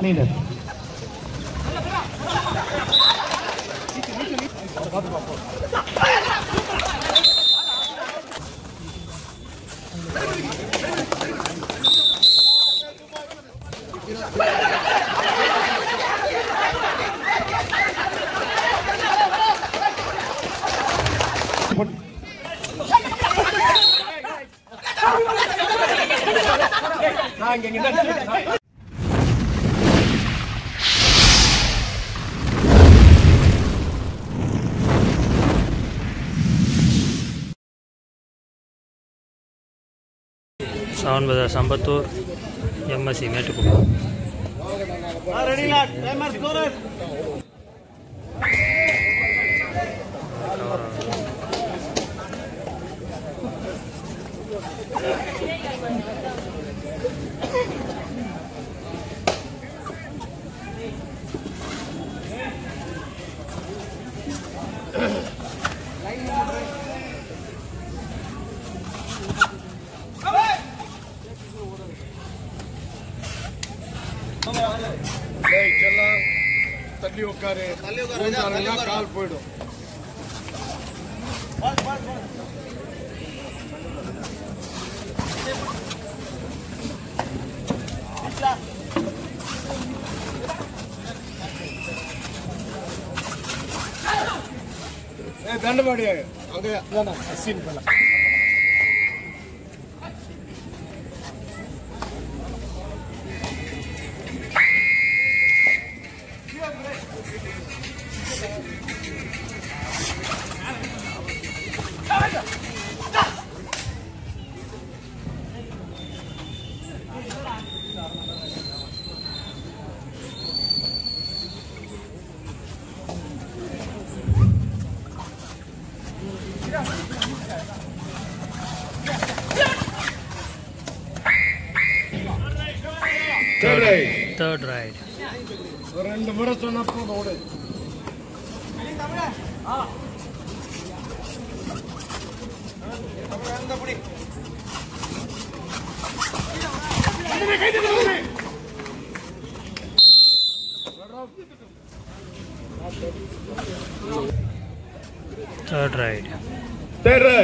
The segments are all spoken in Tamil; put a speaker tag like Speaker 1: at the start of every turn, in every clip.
Speaker 1: cleaner.
Speaker 2: சவுண்ட் பஜார் சம்பத்தூர் எம்எஸ்சி மேட்டுக்குப்பம்
Speaker 3: டேய் செல்லம் தள்ளி உட்காரு ஊந்தாருன்னா கால் போயிடும் ஏய் தண்டபாடி அங்க அதான் அசின் பல சரி
Speaker 2: தேர்ட் ரைட்
Speaker 3: ஒரு ரெண்டு முறை சொன்னா போதும் விடு
Speaker 2: தேர்ட் ரைட்
Speaker 3: சரி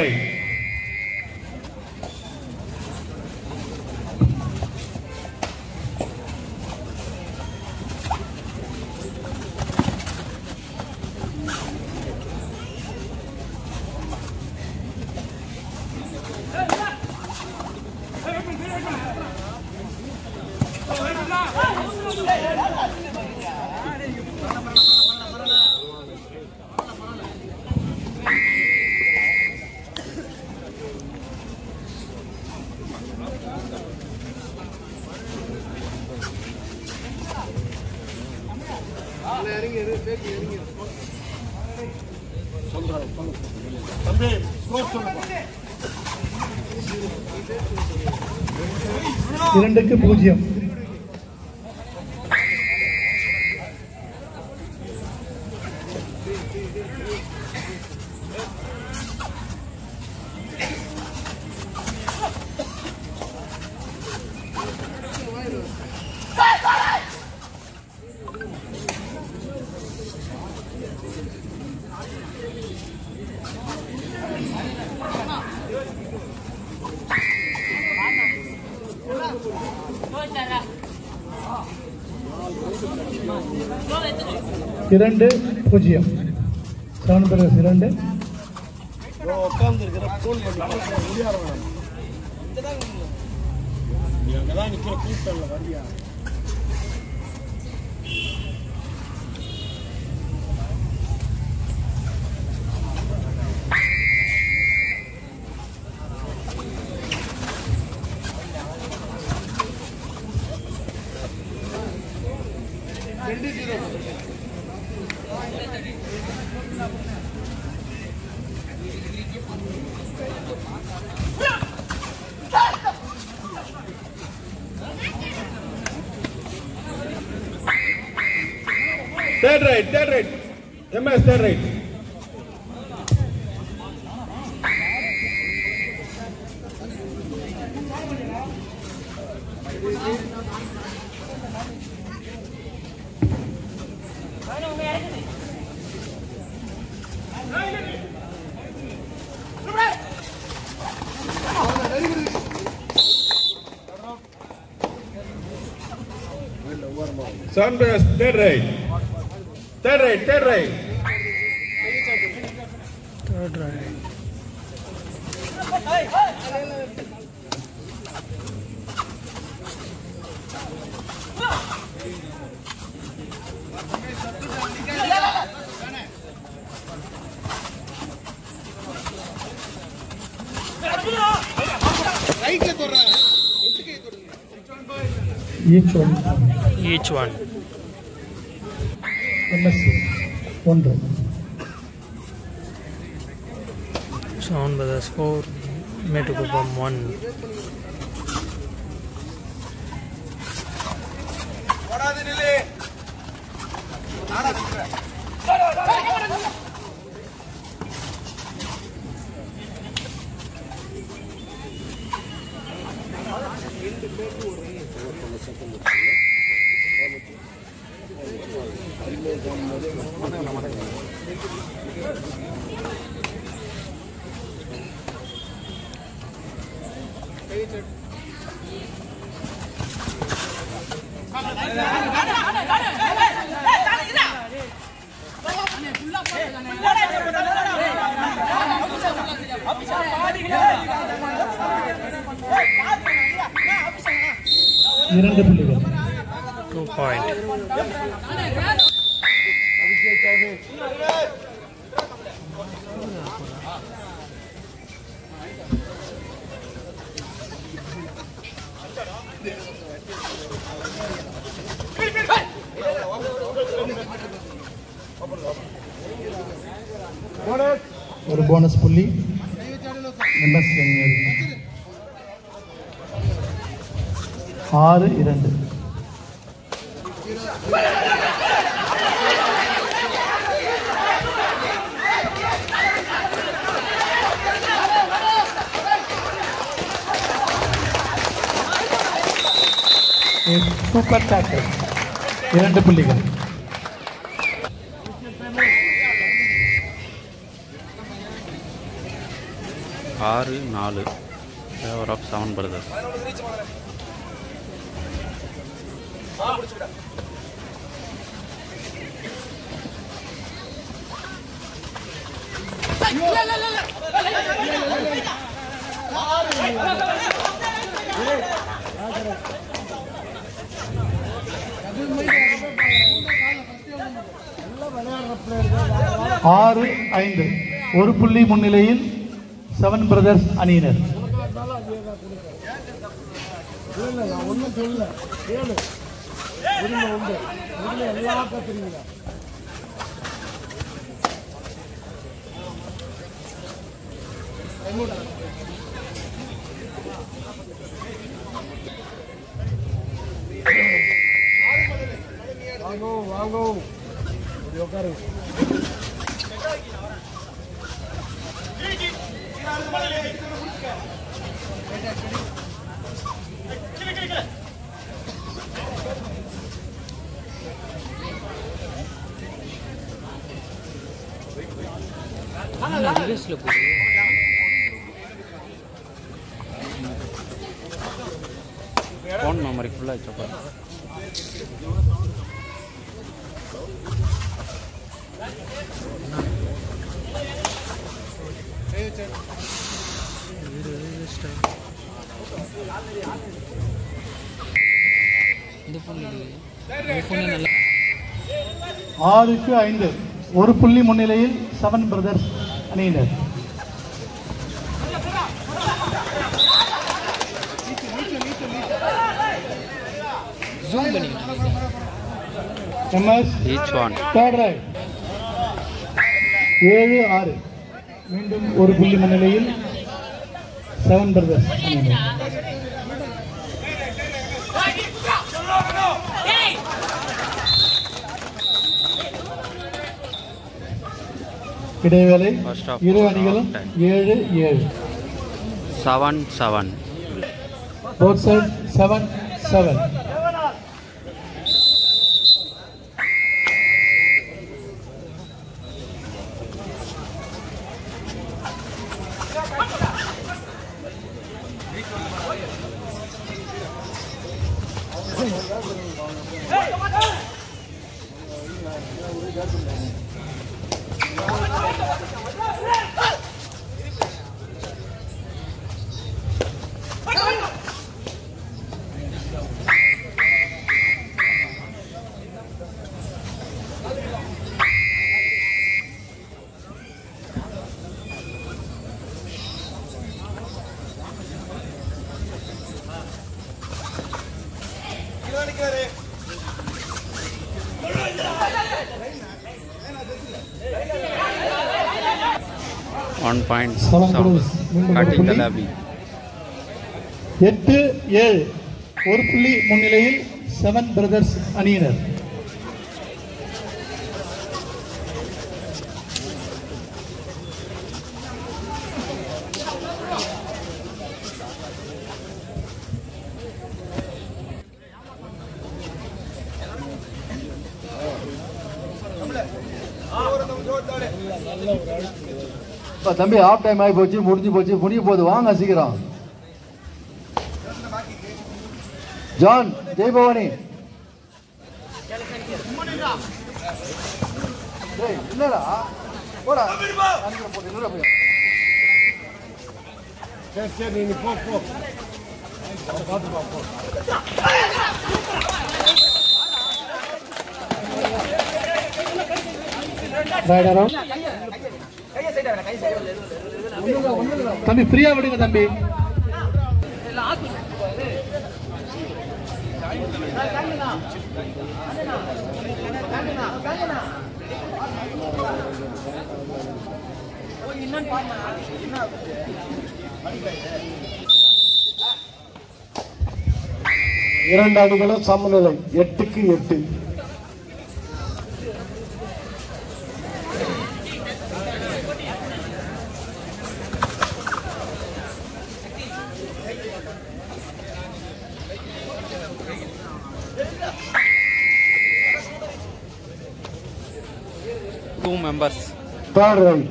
Speaker 3: தம்பி ஸ்கோர் சொல்லுப்பா
Speaker 1: இரண்டுக்கு பூஜ்ஜியம் இரண்டு பூஜ்ஜியம் செவன் பிரதர்ஸ் இரண்டு
Speaker 3: உட்கார்ந்து இருக்கிற ஃபோன் பண்ணி முடியாத வேணாம் நீ அங்கதான் நிக்கிற கூட்டம்ல வரியா Third right, third right. MS third right. Seven brothers, third right. Third right, third right.
Speaker 2: Third right.
Speaker 1: Each one
Speaker 2: Each one.
Speaker 1: MSC ஒன்று
Speaker 2: Sound Brothers 4, Metukupam 1.
Speaker 1: இரண்டு புள்ளிகள்
Speaker 2: 2 point.
Speaker 1: ஒரு போனஸ் புள்ளி எம்எஸ் அணியர் ஆறு இரண்டு சூப்பர் டாக்கர் இரண்டு புள்ளிகள்
Speaker 4: ஆறு நாலு ஃபேவர் ஆஃப் செவன் பிரதர்ஸ்
Speaker 1: ஆறு ஐந்து ஒரு புள்ளி முன்னிலையில் செவன் பிரதர்ஸ் அணியினர்
Speaker 4: ஃபோன் மெமரி ஃபுல்லாக வச்சப்பா
Speaker 1: ஆறுக்கு ஐந்து ஒரு புள்ளி முன்னிலையில் செவன் பிரதர்ஸ் அணியினர் MS
Speaker 4: each one
Speaker 1: third right ஏழு ஆறு மீண்டும் ஒரு புள்ளி முன்னிலையில் செவன் பிரதர்ஸ் அணியினர் இடைவேளை
Speaker 4: First half.
Speaker 1: இரு அணிகளும்
Speaker 4: Time.
Speaker 1: ஏழு ஏழு
Speaker 4: seven seven
Speaker 1: both side seven seven
Speaker 4: one point
Speaker 1: Seven brothers. மீண்டும் ஒரு
Speaker 4: கட்டிங் த
Speaker 1: புள்ளி.
Speaker 4: லாபி
Speaker 1: எட்டு ஏழு ஒரு புள்ளி முன்னிலையில் செவன் பிரதர்ஸ் அணியினர்
Speaker 5: அப்பா, தம்பி ஆஃப் டைம் ஆகி போச்சு முடிஞ்சு போச்சு முடிய போகுது வாங்க சீக்கிரம் ஜான் ஜெயபவானி டேய், இல்லடா போடா அங்கே போடு, இல்லடா போய்.
Speaker 1: ரைட் அரவுண்ட் தம்பி ஃப்ரீயா விடுங்க தம்பி
Speaker 3: இரண்டு அணிகளும் சமநிலை எட்டுக்கு எட்டு
Speaker 4: two members
Speaker 3: third right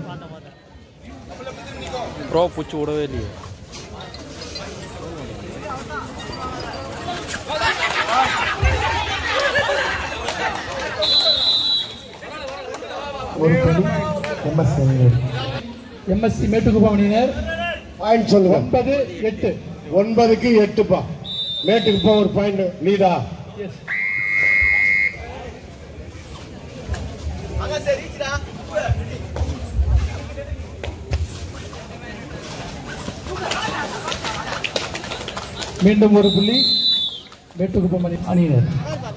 Speaker 4: bro பூச்சி விடவே இல்லையே
Speaker 1: ஒரு புள்ளி எம்எஸ்சி அணியினர் எம்எஸ்சி மேட்டுக்குப்பம் அணியினர்
Speaker 3: பாயிண்ட் சொல்லுங்க
Speaker 1: ஒன்பது எட்டு
Speaker 3: ஒன்பதுக்கு எட்டுப்பா மேட்டுக்கு போ ஒரு பாயிண்ட் லீடா
Speaker 1: மீண்டும் ஒரு புள்ளி மேட்டுக்குப்பம் அணி அணியினர்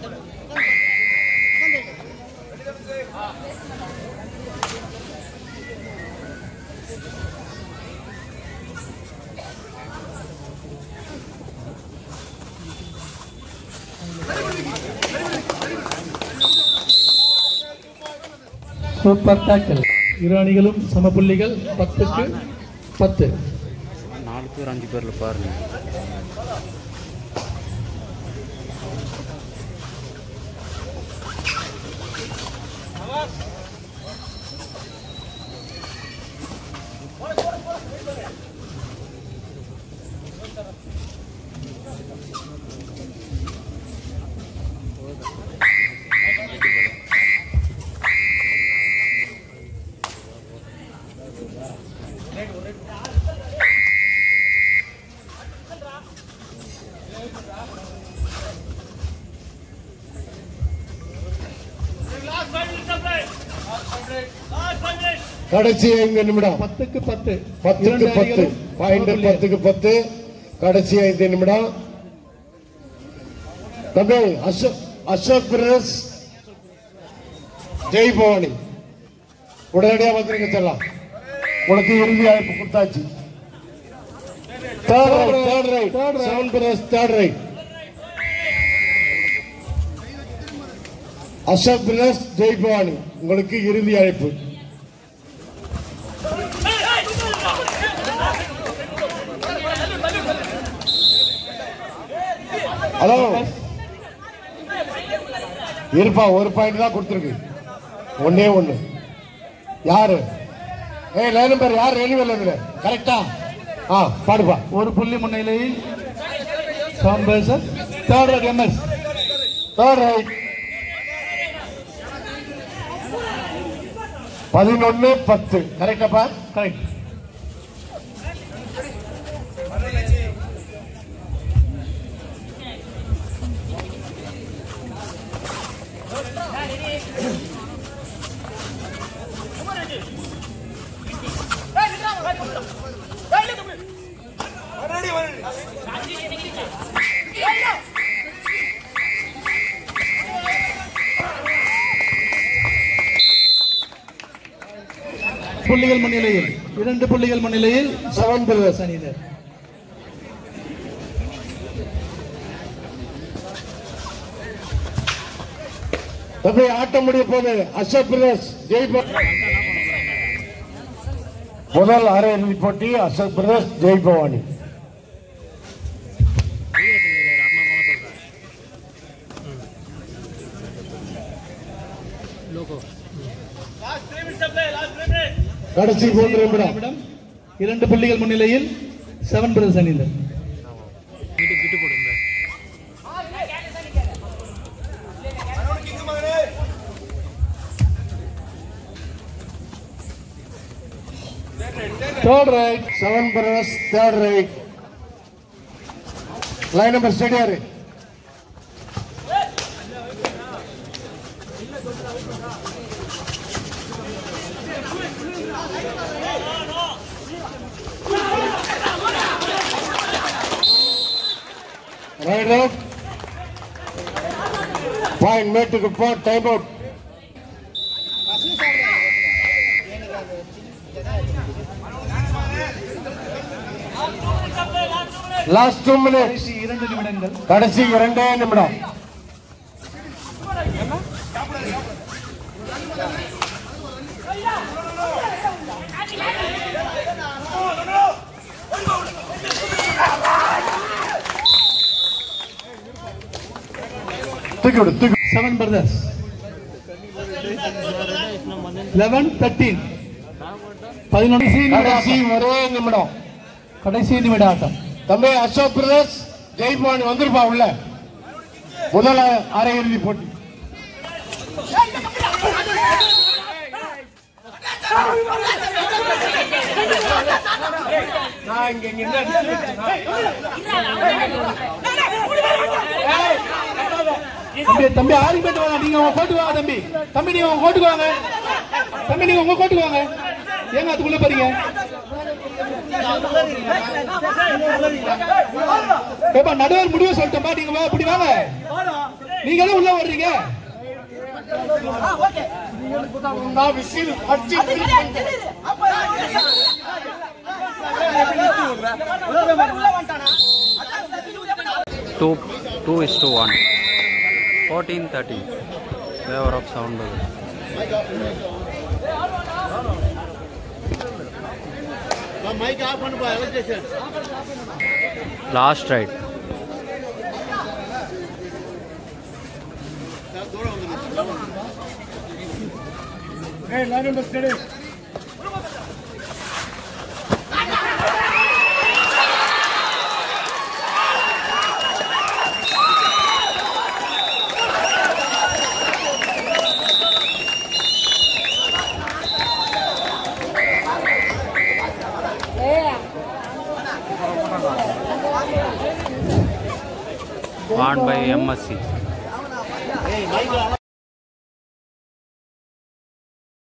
Speaker 1: சூப்பர் டேக்கல் இரு அணிகளும் சம புள்ளிகள் பத்துக்கு பத்து
Speaker 4: நாலு பேர் அஞ்சு பேரில் பாருங்க
Speaker 3: கடைசி ஐந்து நிமிடம்
Speaker 1: பத்துக்கு பத்து
Speaker 3: பத்துக்கு
Speaker 1: இரண்டு
Speaker 3: பத்து
Speaker 1: அணிகளும்
Speaker 3: பாயிண்ட்
Speaker 1: சம புள்ளிகள்.
Speaker 3: பத்துக்கு பத்து கடைசி ஐந்து நிமிடம் தம்பி அசோக் அசோக் பிரதர்ஸ் ஜெய் பவானி உடனடியாக வந்துருங்க செல்லாம் உனக்கு இறுதி அழைப்பு கொடுத்தாச்சு third right third right seven brothers third right Ashok brothers Jai Bhavani உங்களுக்கு இறுதி அழைப்பு ஹலோ இருப்பா ஒரு பாயிண்ட் தான் கொடுத்துருக்கு ஒன்னே ஒண்ணு யாரு ஏய் லைன் நம்பர் யார் ரெனிவல் இதுல கரெக்டா ஆ பாடுப்பா
Speaker 1: ஒரு புள்ளி முன்னிலையில் செவன் பேசர் third right MS
Speaker 3: third right பதினொன்னு பத்து கரெக்டாப்பா
Speaker 1: கரெக்ட் புள்ளிகள் முன்னிலையில் இரண்டு புள்ளிகள் முன்னிலையில் செவன் பிரதர்ஸ் அணியினர்
Speaker 3: தம்பி ஆட்டம் முடிய போது அசோக் பிரதர்ஸ் ஜெய்பா முதல் அரையிறுதி போட்டி அசோக் பிரதர்ஸ் ஜெய் பவானி கடைசி மூன்று நிமிடம்
Speaker 1: நிமிடம் இரண்டு புள்ளிகள் முன்னிலையில் செவன் பிரதர்ஸ் அணியினர்
Speaker 2: விட்டு விட்டு போடுங்க
Speaker 3: Third right, seven brothers, third right. Line number steady ஆரு. Right out. Point மேட்டுக்கு போ time out last two minutes
Speaker 1: கடைசி இரண்டு நிமிடங்கள்
Speaker 3: கடைசி இரண்டே நிமிடம் தூக்கி விடு தூக்கி விடு.
Speaker 1: செவன் பிரதர்ஸ் லெவன் தேர்ட்டீன் பதினொன்று
Speaker 3: கடைசி ஒரே நிமிடம்
Speaker 1: கடைசி நிமிட ஆட்டம்
Speaker 3: தம்பி அசோக் பிரதர்ஸ் ஜெய்பான் வந்திருப்பா உள்ள முதல் அரையிறுதி போட்டி நான் இங்க இங்க என்ன
Speaker 1: தம்பி தம்பி ஆர்குமெண்ட் வேணாம் நீங்க உங்க கோட்டுக்கு வாங்க தம்பி தம்பி நீங்க உங்க கோட்டுக்கு வாங்க தம்பி நீங்க உங்க கோட்டுக்கு வாங்க ஏங்க அதுக்குள்ள போறீங்க ஏப்பா நடுவர் முடிவு சொல்லிட்டேன்பா நீங்க வா இப்படி வாங்க நீங்க தான் உள்ள வர்றீங்க
Speaker 3: நான் விசில் அடிச்சு
Speaker 4: two two is two one fourteen thirteen favour of seven brothers last right won by MSc